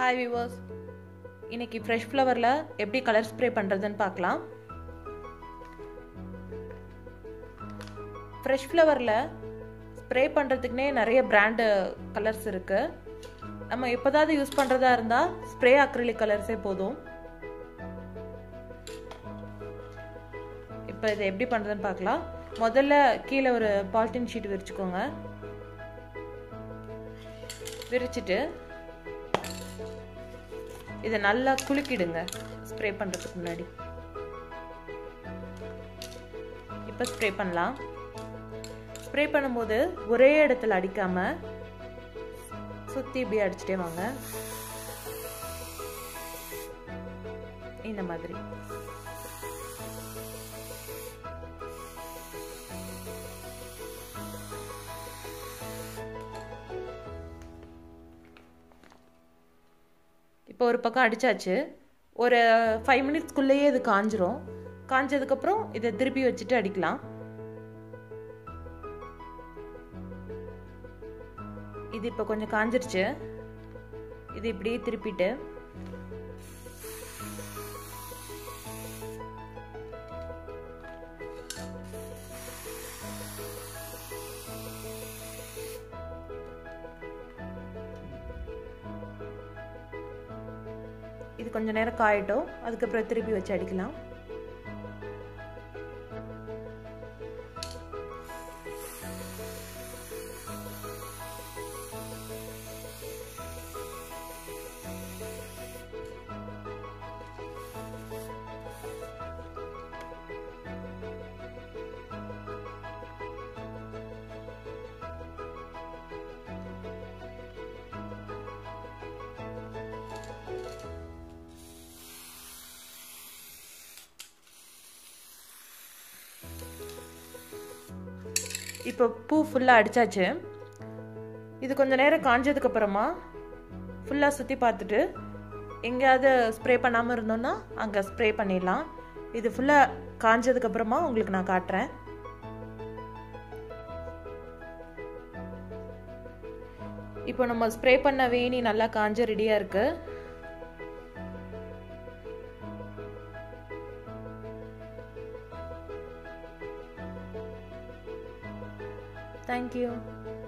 Hi viewers இன்னைக்கு fresh ஃப்ளவரில் எப்படி கலர் ஸ்ப்ரே பண்ணுறதுன்னு பார்க்கலாம் ஃப்ரெஷ் ஃப்ளவரில் ஸ்ப்ரே பண்ணுறதுக்குனே நிறைய பிராண்டு கலர்ஸ் இருக்குது நம்ம எப்போதாவது யூஸ் பண்ணுறதா இருந்தால் ஸ்ப்ரே அக்ரிலிக் கலர்ஸே போதும் இப்போ இதை எப்படி பண்ணுறதுன்னு பார்க்கலாம் முதல்ல கீழே ஒரு பாலித்தீன் ஷீட் விரிச்சுக்கோங்க விரிச்சிட்டு இதை நல்லா குலுக்கிடுங்க ஸ்ப்ரே பண்ணுறதுக்கு முன்னாடி இப்போ ஸ்ப்ரே பண்ணலாம் ஸ்ப்ரே பண்ணும்போது ஒரே இடத்துல அடிக்காமல் சுற்றி இப்படியே அடிச்சுட்டே வாங்க இந்த மாதிரி இப்போ ஒரு பக்கம் அடித்தாச்சு ஒரு ஃபைவ் மினிட்ஸ்க்குள்ளேயே இது காஞ்சிரும் காஞ்சதுக்கப்புறம் இதை திருப்பி வச்சுட்டு அடிக்கலாம் இது இப்போ கொஞ்சம் காஞ்சிருச்சு இது இப்படியே திருப்பிட்டு இது கொஞ்சம் நேரம் காயட்டும் அதுக்கப்புறம் திருப்பி வச்சு அடிக்கலாம் இப்போ பூ ஃபுல்லாக அடித்தாச்சு இது கொஞ்சம் நேரம் காஞ்சதுக்கப்புறமா ஃபுல்லாக சுற்றி பார்த்துட்டு எங்கேயாவது ஸ்ப்ரே பண்ணாமல் இருந்தோன்னா அங்கே ஸ்ப்ரே பண்ணிடலாம் இது ஃபுல்லாக காஞ்சதுக்கப்புறமா உங்களுக்கு நான் காட்டுறேன் இப்போ நம்ம ஸ்ப்ரே பண்ண வேணி நல்லா காஞ்ச ரெடியாக இருக்குது Thank you.